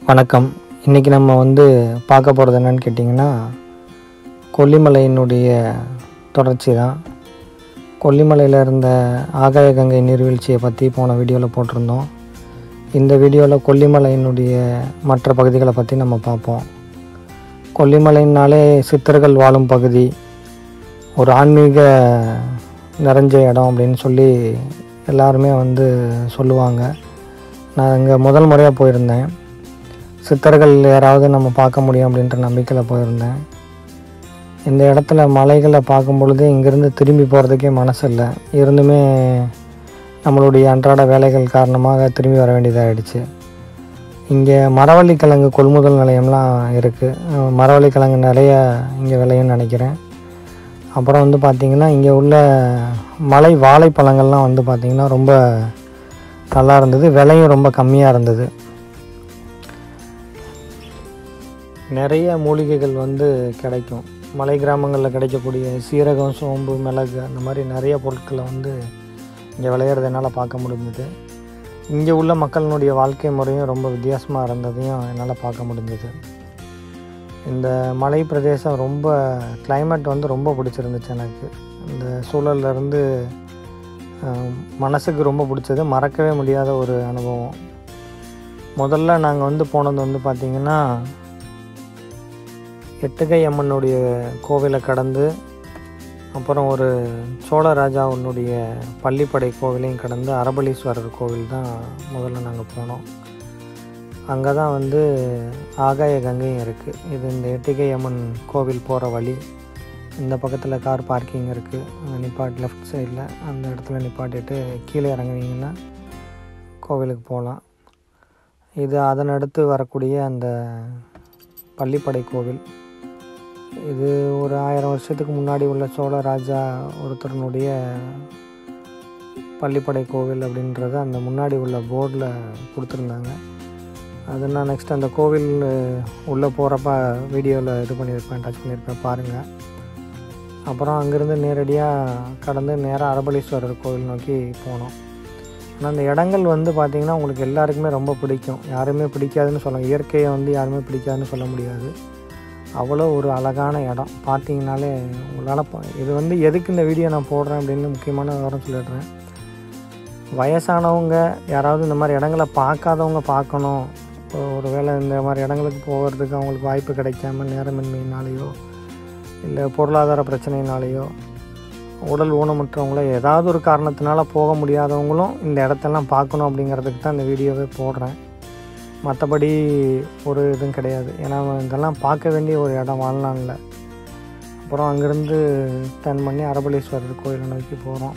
வணக்கம் இன்றைக்கி நம்ம வந்து பார்க்க போகிறது என்னன்னு கேட்டிங்கன்னா கொல்லிமலையினுடைய தொடர்ச்சி தான் கொல்லிமலையில் இருந்த ஆகாய கங்கை நீர்வீழ்ச்சியை பற்றி போன வீடியோவில் போட்டிருந்தோம் இந்த வீடியோவில் கொல்லிமலையினுடைய மற்ற பகுதிகளை பற்றி நம்ம பார்ப்போம் கொல்லிமலைனாலே சித்தர்கள் வாழும் பகுதி ஒரு ஆன்மீக நிறைஞ்ச இடம் அப்படின்னு சொல்லி எல்லாருமே வந்து சொல்லுவாங்க நான் இங்கே முதல் முறையாக போயிருந்தேன் சித்தர்கள் யாராவது நம்ம பார்க்க முடியும் அப்படின்ற நம்பிக்கையில் போயிருந்தேன் இந்த இடத்துல மலைகளை பார்க்கும் பொழுது இங்கேருந்து திரும்பி போகிறதுக்கே மனசு இல்லை இருந்துமே நம்மளுடைய அன்றாட வேலைகள் காரணமாக திரும்பி வர வேண்டியதாகிடுச்சு இங்கே மரவள்ளி கிழங்கு கொள்முதல் நிலையம்லாம் இருக்குது மரவள்ளி கிழங்கு நிறைய இங்கே விளையும்னு நினைக்கிறேன் அப்புறம் வந்து பார்த்திங்கன்னா இங்கே உள்ள மலை வாழைப்பழங்கள்லாம் வந்து பார்த்திங்கன்னா ரொம்ப நல்லா இருந்தது விலையும் ரொம்ப கம்மியாக இருந்தது நிறைய மூலிகைகள் வந்து கிடைக்கும் மலை கிராமங்களில் கிடைக்கக்கூடிய சீரகம் சோம்பு மிளகு அந்த மாதிரி நிறைய பொருட்களை வந்து இங்கே விளையிறதுனால பார்க்க முடிஞ்சது இங்கே உள்ள மக்களினுடைய வாழ்க்கை முறையும் ரொம்ப வித்தியாசமாக இருந்ததையும் என்னால் பார்க்க முடிஞ்சது இந்த மலை பிரதேசம் ரொம்ப climate வந்து ரொம்ப பிடிச்சிருந்துச்சு எனக்கு இந்த சூழல்ல இருந்து அஹ், மனசுக்கு ரொம்ப பிடிச்சது மறக்கவே முடியாத ஒரு அனுபவம் முதல்ல நாங்கள் வந்து போனது வந்து பார்த்திங்கன்னா எட்டுகை அம்மனுடைய கோவிலை கடந்து அப்புறம் ஒரு சோழ ராஜாவினுடைய பள்ளிப்படை கோவிலையும் கடந்து அரபலீஸ்வரர் கோவில் தான் முதல்ல நாங்கள் போனோம் அங்கே தான் வந்து ஆகாய கங்கையும் இருக்குது இது இந்த எட்டிகை அம்மன் கோவில் போகிற வழி இந்த பக்கத்தில் கார் பார்க்கிங் இருக்குது அங்கே நிப்பாட் லெஃப்ட் சைடில் அந்த இடத்துல நிப்பாட்டிட்டு கீழே இறங்குனீங்கன்னா கோவிலுக்கு போகலாம் இது அதன் அடுத்து வரக்கூடிய அந்த பள்ளிப்படை கோவில் இது ஒரு ஆயிரம் வருஷத்துக்கு முன்னாடி உள்ள சோழ ராஜா ஒருத்தருனுடைய பள்ளிப்படை கோவில் அப்படின்றத அந்த முன்னாடி உள்ள போர்டில் கொடுத்துருந்தாங்க அது நான் நெக்ஸ்ட் அந்த கோவில் உள்ளே போகிறப்ப வீடியோவில் இது பண்ணியிருப்பேன் டச் பண்ணியிருப்பேன் பாருங்கள் அப்புறம் அங்கேருந்து நேரடியாக கடந்து நேராக அரபலீஸ்வரர் கோவில் நோக்கி போனோம் ஆனால் அந்த இடங்கள் வந்து பார்த்திங்கன்னா உங்களுக்கு எல்லாருக்குமே ரொம்ப பிடிக்கும் யாருமே பிடிக்காதுன்னு சொல்ல இயற்கையை வந்து யாருமே பிடிக்காதுன்னு சொல்ல முடியாது அவ்வளோ ஒரு அழகான இடம் பார்த்தீங்கனாலே உங்களால் ப- இது வந்து எதுக்கு இந்த வீடியோ நான் போடுறேன் அப்படின்னு முக்கியமான விவரம் சொல்லிடுறேன் வயசானவங்க யாராவது இந்த மாதிரி இடங்களை பார்க்காதவங்க பார்க்கணும் ஒரு வேளை இந்த மாதிரி இடங்களுக்கு போகிறதுக்கு அவங்களுக்கு வாய்ப்பு கிடைக்காம நேரமின்மையினாலேயோ இல்லை பொருளாதார பிரச்சனையினாலேயோ உடல் ஊனமுற்றவங்கள ஏதாவது ஒரு காரணத்தினால போக முடியாதவங்களும் இந்த இடத்தெல்லாம் பார்க்கணும் அப்படிங்கிறதுக்கு தான் இந்த வீடியோவே போடுறேன் மற்றபடி ஒரு இதுவும் கிடையாது ஏன்னா இதெல்லாம் பார்க்க வேண்டிய ஒரு இடம் வாழ்நாளில் அப்புறம் அங்கேருந்து டர்ன் பண்ணி அரபலீஸ்வரர் கோயிலை நோக்கி போகிறோம்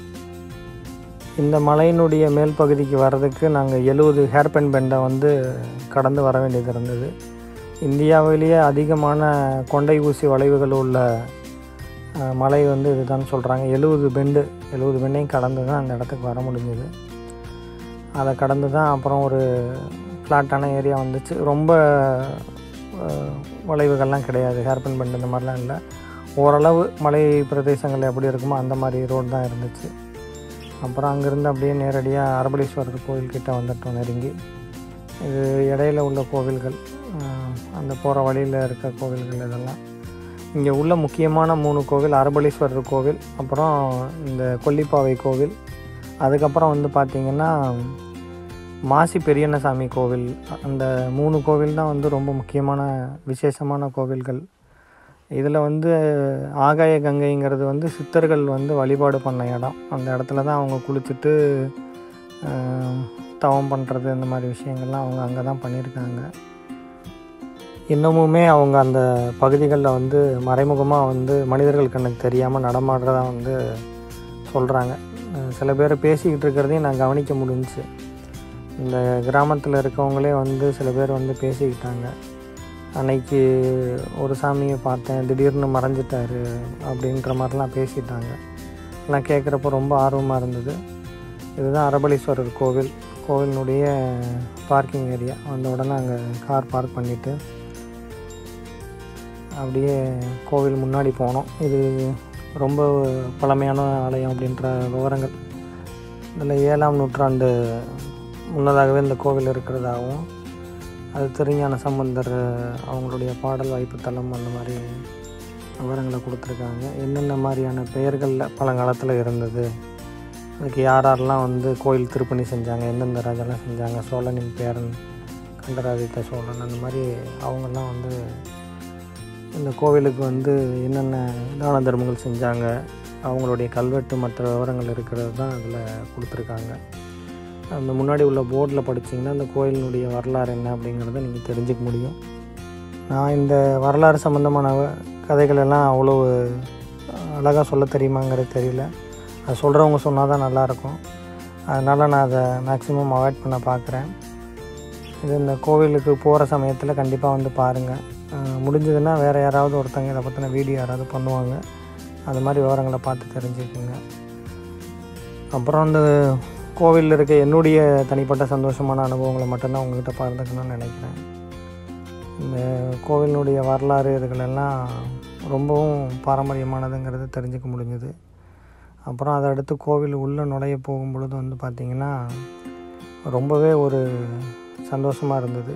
இந்த மலையினுடைய மேல் பகுதிக்கு வர்றதுக்கு நாங்கள் எழுபது ஹேர்பென் பெண்டை வந்து கடந்து வர வேண்டியது இருந்தது இந்தியாவிலேயே அதிகமான கொண்டை ஊசி வளைவுகள் உள்ள அஹ், மலை வந்து இதுதான் சொல்கிறாங்க எழுபது பெண்டு எழுபது பெண்டையும் கடந்து தான் அந்த இடத்துக்கு வர முடிஞ்சது அதை கடந்து தான் அப்புறம் ஒரு ஃப்ளாட்டான ஏரியா வந்துச்சு ரொம்ப அஹ், வளைவுகள்லாம் கிடையாது ஹேர்பன் பெண்ட் இந்த மாதிரிலாம் இல்லை ஓரளவு மலை பிரதேசங்கள் எப்படி இருக்குமோ அந்த மாதிரி ரோடு தான் இருந்துச்சு அப்புறம் அங்கேருந்து அப்படியே நேரடியாக அரபலீஸ்வரர் கோவில்கிட்ட வந்துட்டோம் நெருங்கி இது இடையில உள்ள கோவில்கள் அஹ், அந்த போகிற வழியில் இருக்க கோவில்கள் இதெல்லாம் இங்கே உள்ள முக்கியமான மூணு கோவில் அரபலீஸ்வரர் கோவில் அப்புறம் இந்த கொல்லிப்பாவை கோவில் அதுக்கப்புறம் வந்து பார்த்திங்கன்னா மாசி பெரியண்ணசாமி கோவில் அந்த மூணு கோவில் தான் வந்து ரொம்ப முக்கியமான விசேஷமான கோவில்கள் இதில் வந்து ஆகாய கங்கைங்கிறது வந்து சித்தர்கள் வந்து வழிபாடு பண்ண இடம் அந்த இடத்துல தான் அவங்க குளிச்சுட்டு ஆஹ், தவம் பண்ணுறது இந்த மாதிரி விஷயங்கள்லாம் அவங்க அங்கே தான் பண்ணியிருக்காங்க இன்னமுமே அவங்க அந்த பகுதிகளில் வந்து மறைமுகமாக வந்து மனிதர்கள் கண்ணுக்கு தெரியாமல் நடமாடுறதா வந்து சொல்கிறாங்க சில பேர் பேசிக்கிட்டு இருக்கிறதையும் நான் கவனிக்க முடிஞ்சுச்சு இந்த கிராமத்தில் இருக்கவங்களே வந்து சில பேர் வந்து பேசிக்கிட்டாங்க அன்னைக்கு ஒரு சாமியை பார்த்தேன் திடீர்னு மறைஞ்சிட்டாரு அப்படின்ற மாதிரிலாம் பேசிட்டாங்க எல்லாம் கேட்குறப்ப ரொம்ப ஆர்வமாக இருந்தது இதுதான் அரபலீஸ்வரர் கோவில் கோவிலினுடைய பார்க்கிங் ஏரியா வந்த உடனே அங்கே கார் பார்க் பண்ணிவிட்டு அப்படியே கோவில் முன்னாடி போனோம் இது ரொம்ப பழமையான ஆலயம் அப்படின்ற விவரங்கள் இதில் ஏழாம் நூற்றாண்டு முன்னதாகவே இந்த கோவில் இருக்கிறதாகவும் அது திருஞான சம்பந்தர் அவங்களுடைய பாடல் வாய்ப்பு தளம் அந்த மாதிரி விவரங்களை கொடுத்துருக்காங்க என்னென்ன மாதிரியான பெயர்களில் பழங்காலத்தில் இருந்தது அதுக்கு யார் யாரெல்லாம் வந்து கோயில் திருப்பணி செஞ்சாங்க எந்தெந்த ராஜாலாம் செஞ்சாங்க சோழனின் பேரன் கண்டராதித்த சோழன் அந்த மாதிரி அவங்கெல்லாம் வந்து இந்த கோவிலுக்கு வந்து என்னென்ன தான தர்மங்கள் செஞ்சாங்க அவங்களுடைய கல்வெட்டு மற்ற விவரங்கள் இருக்கிறது தான் அதில் கொடுத்துருக்காங்க அந்த முன்னாடி உள்ள போர்டில் படிச்சிங்கன்னா அந்த கோயிலினுடைய வரலாறு என்ன அப்படிங்கிறத நீங்கள் தெரிஞ்சுக்க முடியும் நான் இந்த வரலாறு சம்மந்தமான கதைகள் எல்லாம் அவ்வளோ அழகாக சொல்ல தெரியுமாங்கிறது தெரியல அது சொல்கிறவங்க சொன்னால் தான் நல்லாயிருக்கும் அதனால் நான் அதை மேக்ஸிமம் அவாய்ட் பண்ண பார்க்குறேன் இது இந்த கோவிலுக்கு போகிற சமயத்தில் கண்டிப்பாக வந்து பாருங்கள் முடிஞ்சதுன்னா வேறு யாராவது ஒருத்தங்க இதை பற்றின வீடியோ யாராவது பண்ணுவாங்க அது மாதிரி விவரங்களை பார்த்து தெரிஞ்சுக்குங்க அப்புறம் அந்த கோவிலில் இருக்க என்னுடைய தனிப்பட்ட சந்தோஷமான அனுபவங்களை மட்டும்தான் உங்ககிட்ட பகிர்ந்துக்கணும்னு நினைக்கிறேன் இந்த கோவிலினுடைய வரலாறு இதுகளெல்லாம் ரொம்பவும் பாரம்பரியமானதுங்கிறது தெரிஞ்சுக்க முடிஞ்சுது அப்புறம் அதை அடுத்து கோவில் உள்ளே நுழைய போகும் பொழுது வந்து பார்த்திங்கன்னா ரொம்பவே ஒரு சந்தோஷமாக இருந்தது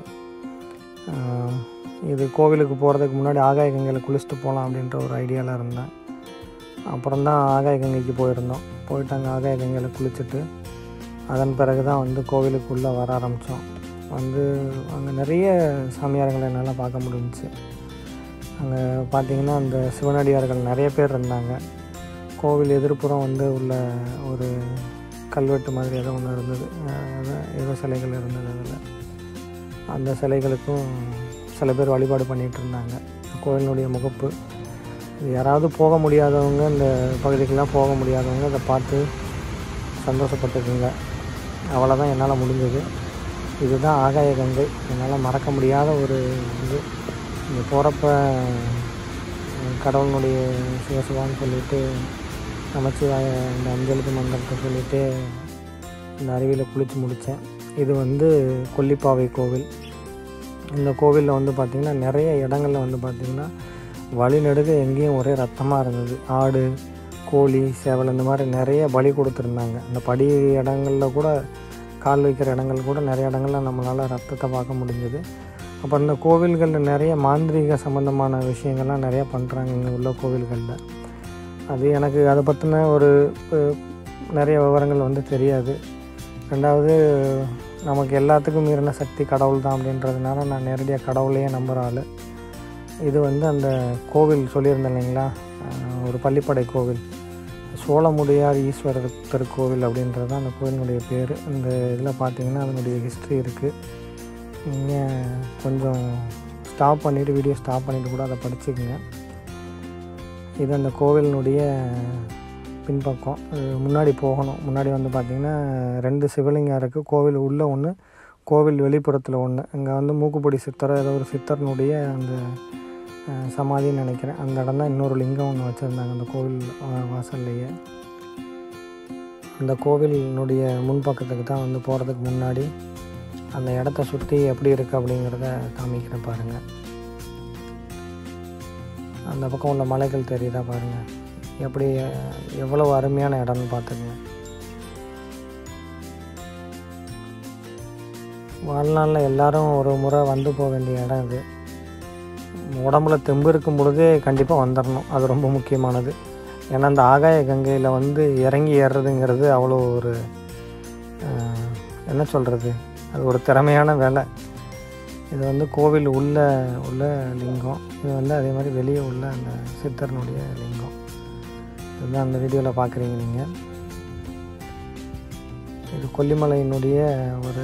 இது கோவிலுக்கு போகிறதுக்கு முன்னாடி ஆகாய கங்கையில் குளிச்சுட்டு போகலாம் அப்படின்ற ஒரு ஐடியாவில் இருந்தேன் அப்புறம் தான் ஆகாய கங்கைக்கு போயிருந்தோம் போயிட்டு அங்கே ஆகாய கங்கையில் குளிச்சுட்டு அதன் பிறகு தான் வந்து கோவிலுக்குள்ளே வர ஆரம்பித்தோம் வந்து அங்கே நிறைய சாமியார்களை என்னால் பார்க்க முடிஞ்சிச்சு அங்கே பார்த்திங்கன்னா அந்த சிவனடியார்கள் நிறைய பேர் இருந்தாங்க கோவில் எதிர்ப்புறம் வந்து உள்ள ஒரு கல்வெட்டு மாதிரி ஏதோ ஒன்று இருந்தது ஏதோ சிலைகள் இருந்தது அதில் அந்த சிலைகளுக்கும் சில பேர் வழிபாடு பண்ணிகிட்டு இருந்தாங்க கோவிலினுடைய முகப்பு யாராவது போக முடியாதவங்க இந்த பகுதிக்கெலாம் போக முடியாதவங்க அதை பார்த்து சந்தோஷப்பட்டுக்குங்க அவ்வளோதான் என்னால் முடிஞ்சது இதுதான் ஆகாய கங்கை என்னால் மறக்க முடியாத ஒரு இது இங்கே போகிறப்ப கடவுளுடைய சிவசிவான்னு சொல்லிவிட்டு நமச்சிவாய இந்த அஞ்சலுக்கு மந்திரத்தை சொல்லிவிட்டு இந்த அருவியில் குளித்து முடித்தேன் இது வந்து கொல்லிப்பாவை கோவில் இந்த கோவிலில் வந்து பார்த்திங்கன்னா நிறைய இடங்களில் வந்து பார்த்திங்கன்னா வழிநெடுக எங்கேயும் ஒரே ரத்தமாக இருந்தது ஆடு கோழி சேவல் இந்த மாதிரி நிறைய பலி கொடுத்துருந்தாங்க அந்த படி இடங்களில் கூட கால் வைக்கிற இடங்கள் கூட நிறைய இடங்களில் நம்மளால் ரத்தத்தை பார்க்க முடிஞ்சது அப்புறம் இந்த கோவில்களில் நிறைய மாந்திரீக சம்மந்தமான விஷயங்கள்லாம் நிறையா பண்ணுறாங்க இங்கே உள்ள கோவில்களில் அது எனக்கு அதை பற்றின ஒரு நிறைய விவரங்கள் வந்து தெரியாது ரெண்டாவது நமக்கு எல்லாத்துக்கும் மீறின சக்தி கடவுள் தான் அப்படின்றதுனால நான் நேரடியாக கடவுளையே நம்புகிற ஆள் இது வந்து அந்த கோவில் சொல்லியிருந்தேன் இல்லைங்களா ஒரு பள்ளிப்படை கோவில் சோழமுடியார் ஈஸ்வரர் திருக்கோவில் அப்படின்றது தான் அந்த கோவிலினுடைய பேர் இந்த இதில் பார்த்தீங்கன்னா அதனுடைய ஹிஸ்ட்ரி இருக்குது நீங்கள் கொஞ்சம் ஸ்டாப் பண்ணிவிட்டு வீடியோ ஸ்டாப் பண்ணிவிட்டு கூட அதை படிச்சுக்கோங்க இது அந்த கோவிலினுடைய பின்பக்கம் முன்னாடி போகணும் முன்னாடி வந்து பார்த்திங்கன்னா ரெண்டு சிவலிங்கம் இருக்குது கோவில் உள்ளே ஒன்று கோவில் வெளிப்புறத்தில் ஒன்று இங்கே வந்து மூக்குப்பொடி சித்தர் ஏதோ ஒரு சித்தர்னுடைய அந்த சமாதின்னு நினைக்கிறேன் அந்த இடம் தான் இன்னொரு லிங்கம் ஒன்று வச்சுருந்தாங்க அந்த கோவில் வாசல்லையே அந்த கோவிலினுடைய முன்பக்கத்துக்கு தான் வந்து போகிறதுக்கு முன்னாடி அந்த இடத்த சுற்றி எப்படி இருக்குது அப்படிங்கிறத காமிக்கிறேன் பாருங்கள் அந்த பக்கம் உள்ள மலைகள் தெரியுதா பாருங்கள் எப்படி எவ்வளோ அருமையான இடம்னு பார்த்துக்குங்க வாழ்நாளில் எல்லாரும் ஒரு முறை வந்து போக வேண்டிய இடம் இது உடம்புல தெம்பு இருக்கும் பொழுதே கண்டிப்பாக வந்துடணும் அது ரொம்ப முக்கியமானது ஏன்னா அந்த ஆகாய கங்கையில் வந்து இறங்கி ஏறுறதுங்கிறது அவ்வளோ ஒரு என்ன சொல்கிறது அது ஒரு திறமையான வேலை இது வந்து கோவில் உள்ள உள்ள லிங்கம் இது வந்து அதே மாதிரி வெளியே உள்ள அந்த சித்தர்னுடைய லிங்கம் இதுதான் அந்த வீடியோவில் பார்க்குறீங்க நீங்கள் இது கொல்லிமலையினுடைய ஒரு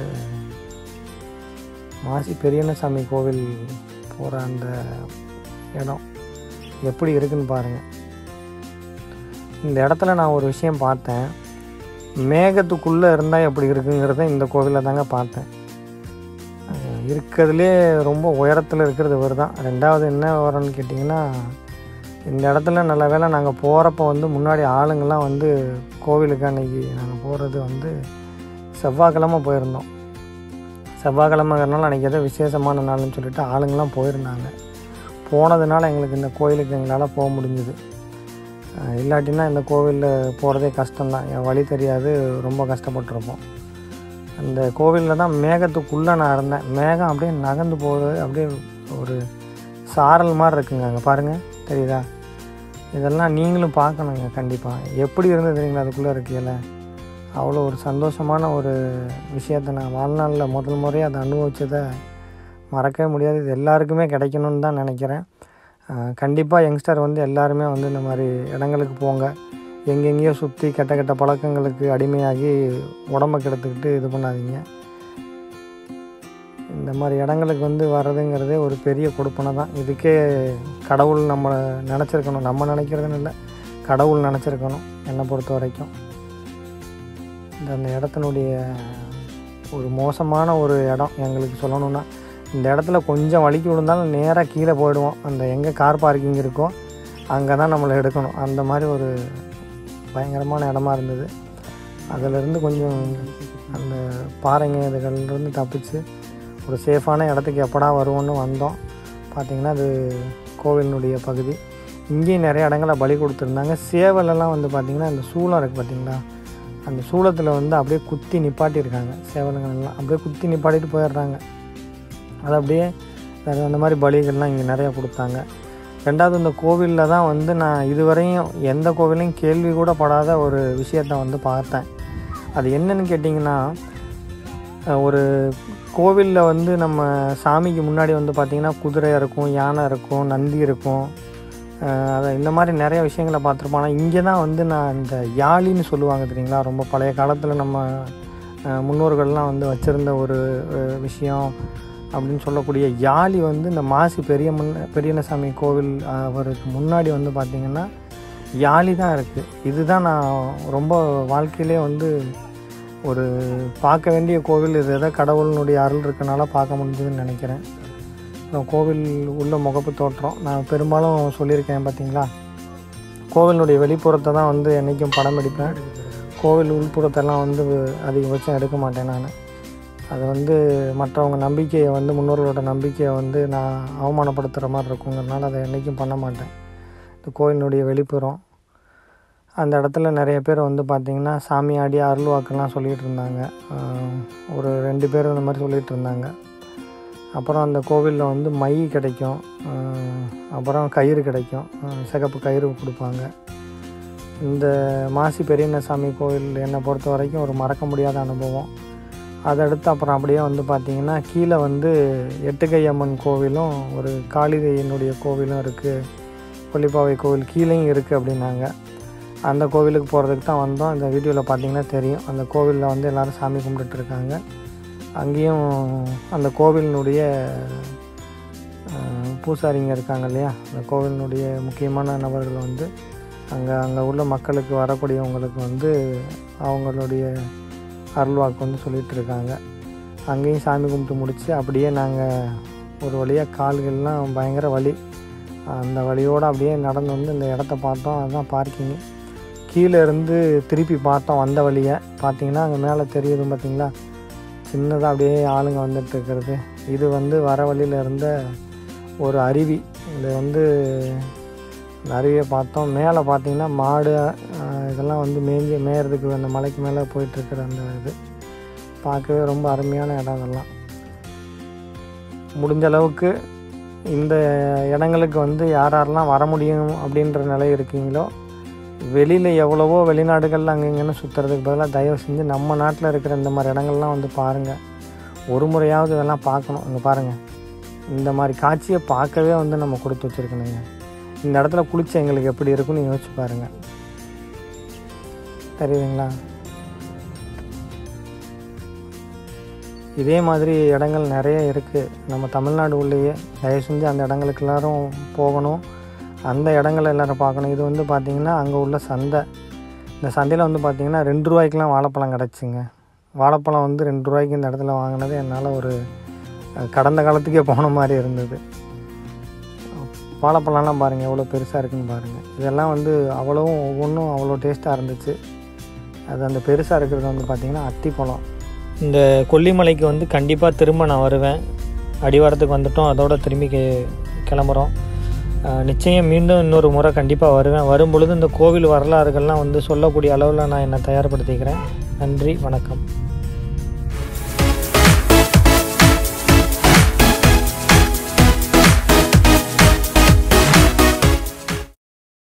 மாசி பெரியண்ணசாமி கோவில் போகிற அந்த இடம் எப்படி இருக்குன்னு பாருங்கள் இந்த இடத்துல நான் ஒரு விஷயம் பார்த்தேன் மேகத்துக்குள்ளே இருந்தால் எப்படி இருக்குங்கிறத இந்த கோவிலில் தாங்க பார்த்தேன் இருக்கிறதுலே ரொம்ப உயரத்தில் இருக்கிறது இவர் தான் ரெண்டாவது என்ன வரணும்னு கேட்டிங்கன்னா இந்த இடத்துல நல்ல வேலை நாங்கள் போகிறப்ப வந்து முன்னாடி ஆளுங்கள்லாம் வந்து கோவிலுக்கு அன்றைக்கி நாங்கள் போகிறது வந்து செவ்வாய்க்கிழமை போயிருந்தோம் செவ்வாய்க்கிழமைங்கிறனால அன்றைக்கி ஏதோ விசேஷமான நாள்னு சொல்லிட்டு ஆளுங்கள்லாம் போயிருந்தாங்க போனதுனால எங்களுக்கு இந்த கோயிலுக்கு எங்களால் போக முடிஞ்சுது இல்லாட்டினா இந்த கோவிலில் போகிறதே கஷ்டம்தான் என் வழி தெரியாது ரொம்ப கஷ்டப்பட்டுருப்போம் அந்த கோவிலில் தான் மேகத்துக்குள்ளே நான் இருந்தேன் மேகம் அப்படியே நகர்ந்து போகுது அப்படியே ஒரு சாரல் மாதிரி இருக்குங்க அங்கே பாருங்கள் தெரியுதா இதெல்லாம் நீங்களும் பார்க்கணுங்க கண்டிப்பாக எப்படி இருந்தது தெரியுங்களா அதுக்குள்ளே இருக்கையில் அவ்வளோ ஒரு சந்தோஷமான ஒரு விஷயத்தை நான் வாழ்நாளில் முதல் முறையாக அதை அனுபவிச்சதை மறக்கவே முடியாது இது எல்லாருக்குமே கிடைக்கணும்னு தான் நினைக்கிறேன் கண்டிப்பாக யங்ஸ்டர் வந்து எல்லாருமே வந்து இந்த மாதிரி இடங்களுக்கு போங்க எங்கெங்கேயோ சுற்றி கெட்ட கெட்ட பழக்கங்களுக்கு அடிமையாகி உடம்ப கெடுத்துக்கிட்டு இது பண்ணாதீங்க இந்த மாதிரி இடங்களுக்கு வந்து வர்றதுங்கிறதே ஒரு பெரிய கொடுப்பனை தான் இதுக்கே கடவுள் நம்ம நினச்சிருக்கணும் நம்ம நினைக்கிறதுன்னு இல்லை கடவுள் நினச்சிருக்கணும் என்னை பொறுத்த வரைக்கும் இந்த அந்த இடத்தினுடைய ஒரு மோசமான ஒரு இடம் எங்களுக்கு சொல்லணுன்னா இந்த இடத்துல கொஞ்சம் வலிக்கு விழுந்தாலும் நேராக கீழே போயிடுவோம் அந்த எங்கே கார் பார்க்கிங் இருக்கோ அங்கே தான் நம்மளை எடுக்கணும் அந்த மாதிரி ஒரு பயங்கரமான இடமா இருந்தது அதிலிருந்து கொஞ்சம் அந்த பாறைங்க இதுகள்லேருந்து தப்பிச்சு ஒரு சேஃபான இடத்துக்கு எப்படா வருவோன்னு வந்தோம் பார்த்திங்கன்னா அது கோவிலினுடைய பகுதி இங்கேயும் நிறைய இடங்கள பலி கொடுத்துருந்தாங்க சேவலெல்லாம் வந்து பார்த்திங்கன்னா அந்த சூளம் இருக்குது பார்த்திங்களா அந்த சூளத்தில் வந்து அப்படியே குத்தி நிப்பாட்டியிருக்காங்க சேவலுங்கள் எல்லாம் அப்படியே குத்தி நிப்பாட்டிட்டு போயிடுறாங்க அது அப்படியே அது அந்த மாதிரி பலிகள்லாம் இங்கே நிறையா கொடுத்தாங்க ரெண்டாவது இந்த கோவிலில் தான் வந்து நான் இதுவரையும் எந்த கோவிலையும் கேள்வி கூட படாத ஒரு விஷயத்த வந்து பார்த்தேன் அது என்னன்னு கேட்டிங்கன்னா அஹ், ஒரு கோவிலில் வந்து நம்ம சாமிக்கு முன்னாடி வந்து பார்த்திங்கன்னா குதிரை இருக்கும் யானை இருக்கும் நந்தி இருக்கும் அஹ், அதை இந்த மாதிரி நிறைய விஷயங்களை பார்த்துருப்போம் ஆனால் இங்கே தான் வந்து நான் இந்த யாழின்னு சொல்லுவாங்க தெரியுங்களா ரொம்ப பழைய காலத்தில் நம்ம அஹ், முன்னோர்கள்லாம் வந்து வச்சுருந்த ஒரு அஹ், விஷயம் அப்படின்னு சொல்லக்கூடிய யாழி வந்து இந்த மாசி பெரிய முன் பெரியனசாமி கோவில் அஹ், அவருக்கு முன்னாடி வந்து பார்த்திங்கன்னா யாழி தான் இருக்குது இதுதான் நான் ரொம்ப வாழ்க்கையிலே வந்து ஒரு பார்க்க வேண்டிய கோவில் இது எதோ கடவுளினுடைய அருள் இருக்கனால பார்க்க முடிஞ்சதுன்னு நினைக்கிறேன் அப்புறம் கோவில் உள்ள முகப்பு தோற்றம் நான் பெரும்பாலும் சொல்லியிருக்கேன் பார்த்தீங்களா கோவிலுடைய வெளிப்புறத்தை தான் வந்து என்றைக்கும் படம் எடுப்பேன் கோவில் உள்புறத்தெல்லாம் வந்து அதிகபட்சம் எடுக்க மாட்டேன் நான் அது வந்து மற்றவங்க நம்பிக்கையை வந்து முன்னோர்களோட நம்பிக்கையை வந்து நான் அவமானப்படுத்துகிற மாதிரி இருக்குங்கிறனால அதை என்றைக்கும் பண்ண மாட்டேன் இந்த கோயிலினுடைய வெளிப்புறம் அந்த இடத்துல நிறைய பேர் வந்து பார்த்திங்கன்னா சாமி ஆடி அருள் வாக்கெல்லாம் சொல்லிகிட்டு இருந்தாங்க ஆஹ் ஒரு ரெண்டு பேர் இந்த மாதிரி சொல்லிகிட்டு இருந்தாங்க அப்புறம் அந்த கோவிலில் வந்து மை கிடைக்கும் ஆஹ் அப்புறம் கயிறு கிடைக்கும் ஆஹ் சிகப்பு கயிறு கொடுப்பாங்க இந்த மாசி பெரியண்ணசாமி கோவில் என்னை பொறுத்த வரைக்கும் ஒரு மறக்க முடியாத அனுபவம் அதை அடுத்து அப்புறம் அப்படியே வந்து பார்த்திங்கன்னா கீழே வந்து எட்டுக்கை அம்மன் கோவிலும் ஒரு காளிகையினுடைய கோவிலும் இருக்குது கொல்லிப்பாவை கோவில் கீழேயும் இருக்குது அப்படின்னாங்க அந்த கோவிலுக்கு போகிறதுக்கு தான் வந்தோம் இந்த வீடியோவில் பார்த்தீங்கன்னா தெரியும் அந்த கோவிலில் வந்து எல்லோரும் சாமி கும்பிட்டுட்டு இருக்காங்க அங்கேயும் அந்த கோவிலினுடைய அஹ், பூசாரிங்க இருக்காங்க இல்லையா அந்த கோவிலினுடைய முக்கியமான நபர்கள் வந்து அங்கே அங்கே உள்ள மக்களுக்கு வரக்கூடியவங்களுக்கு வந்து அவங்களுடைய அருள்வாக்கு வந்து சொல்லிகிட்டு இருக்காங்க அங்கேயும் சாமி கும்பிட்டு முடித்து அப்படியே நாங்கள் ஒரு வழியாக கால்கள்லாம் பயங்கர வலி அந்த வழியோடு அப்படியே நடந்து வந்து இந்த இடத்த பார்த்தோம் அதுதான் பார்க்கிங்கு கீழே இருந்து திருப்பி பார்த்தோம் வந்த வழியை பார்த்தீங்கன்னா அங்கே மேலே தெரியுது பார்த்தீங்களா சின்னதாக அப்படியே ஆளுங்க வந்துட்டு இருக்கிறது இது வந்து வர வழியில் இருந்த ஒரு அருவி இது வந்து இந்த அருவியை பார்த்தோம் மேலே பார்த்தீங்கன்னா மாடு ஆஹ், இதெல்லாம் வந்து மேய்ஞ்சி மேயறதுக்கு அந்த மலைக்கு மேலே போயிட்டுருக்குற அந்த இது பார்க்கவே ரொம்ப அருமையான இடம் அதெல்லாம் முடிஞ்ச அளவுக்கு இந்த இடங்களுக்கு வந்து யார் யாரெல்லாம் வர முடியும் அப்படின்ற நிலை இருக்கீங்களோ வெளியில் எவ்வளவோ வெளிநாடுகளில் அங்கங்கன்னு சுற்றுறதுக்கு பதிலாக தயவு செஞ்சு நம்ம நாட்டில் இருக்கிற இந்த மாதிரி இடங்கள்லாம் வந்து பாருங்கள் ஒரு முறையாவது இதெல்லாம் பார்க்கணும் இங்கே பாருங்கள் இந்த மாதிரி காட்சியை பார்க்கவே வந்து நம்ம கொடுத்து வச்சுருக்கணுங்க இந்த இடத்துல குளிச்ச எங்களுக்கு எப்படி இருக்குன்னு யோசிச்சு பாருங்கள் தெரியுதுங்களா இதே மாதிரி இடங்கள் நிறைய இருக்குது நம்ம தமிழ்நாடு உள்ளேயே தயவு செஞ்சு அந்த இடங்களுக்கு எல்லாரும் போகணும் அந்த இடங்களை எல்லாரும் பார்க்கணும் இது வந்து பார்த்திங்கன்னா அங்கே உள்ள சந்தை இந்த சந்தையில் வந்து பார்த்திங்கன்னா ரெண்டு ரூபாய்க்குலாம் வாழைப்பழம் கிடச்சிங்க வாழைப்பழம் வந்து ரெண்டு ரூபாய்க்கு இந்த இடத்துல வாங்கினது என்னால் ஒரு அஹ், கடந்த காலத்துக்கே போன மாதிரி இருந்தது வாழைப்பழம்லாம் பாருங்கள் எவ்வளோ பெருசாக இருக்குன்னு பாருங்கள் இதெல்லாம் வந்து அவ்வளவும் ஒவ்வொன்றும் அவ்வளோ டேஸ்ட்டாக இருந்துச்சு அது அந்த பெருசாக இருக்கிறது வந்து பார்த்திங்கன்னா அத்திப்பழம் இந்த கொல்லிமலைக்கு வந்து கண்டிப்பாக திரும்ப நான் வருவேன் அடிவாரத்துக்கு வந்துட்டோம் அதோட திரும்பி கி- கிளம்புறோம் அஹ் நிச்சயம் மீண்டும் இன்னொரு முறை கண்டிப்பாக வருவேன் வரும் பொழுது இந்த கோவில் வரலாறுகள்லாம் வந்து சொல்லக்கூடிய அளவில் நான் என்னை தயார்படுத்திக்கிறேன் நன்றி வணக்கம்